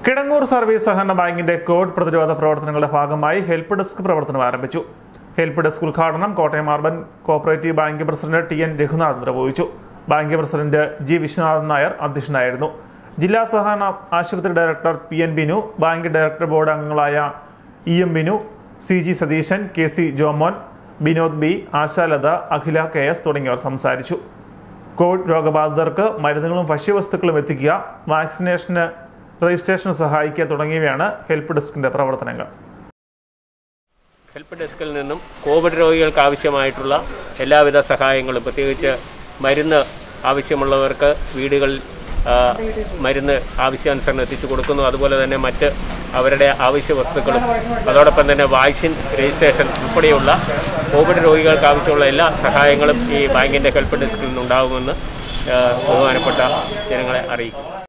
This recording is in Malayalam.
കിടങ്ങൂർ സർവീസ് സഹകരണ ബാങ്കിന്റെ കോവിഡ് പ്രതിരോധ പ്രവർത്തനങ്ങളുടെ ഭാഗമായി ഹെൽപ്പ് ഡെസ്ക് പ്രവർത്തനം ആരംഭിച്ചു ഹെൽപ്പ് ഡെസ്ക് ഉദ്ഘാടനം Kottayam urban cooperative bank president T N Raghunath നിർവഹിച്ചു bank president G Viswanathan Nair അധ്യക്ഷനായിരുന്നു ജില്ലാ സഹകരണ ആശുപത്രി director P N Binu bank director board അംഗങ്ങളായ E M Binu C G Satheesan K C Jomon Vinod B Ashalatha Akhila K S തുടങ്ങിയവർ സംസാരിച്ചു കോവിഡ് രോഗബാധിതർക്ക് മരുന്നുകളും ഭക്ഷ്യവസ്തുക്കളും എത്തിക്കുക വാക്സിനേഷന് രജിസ്ട്രേഷന് സഹായിക്കുക തുടങ്ങിയവയാണ് ഹെൽപ്പ് ഡെസ്കിന്റെ പ്രവർത്തനങ്ങൾ ഹെൽപ്പ് ഡെസ്കിൽ നിന്നും കോവിഡ് രോഗികൾക്ക് ആവശ്യമായിട്ടുള്ള എല്ലാവിധ സഹായങ്ങളും പ്രത്യേകിച്ച് മരുന്ന് ആവശ്യമുള്ളവർക്ക് വീടുകളിൽ ആ, മരുന്ന് ആവശ്യാനുസരണം എത്തിച്ചു കൊടുക്കുന്നു അതുപോലെ തന്നെ മറ്റ് അവരുടെ ആവശ്യ വസ്തുക്കളും അതോടൊപ്പം തന്നെ വാക്സിൻ രജിസ്ട്രേഷൻ ഉൾപ്പെടെയുള്ള കോവിഡ് രോഗികൾക്ക് ആവശ്യമുള്ള എല്ലാ സഹായങ്ങളും ഈ ബാങ്കിൻ്റെ ഹെൽപ്പ് ഡെസ്കിൽ നിന്നുണ്ടാകുമെന്ന് ആ, ബഹുമാനപ്പെട്ട ജനങ്ങളെ അറിയിക്കും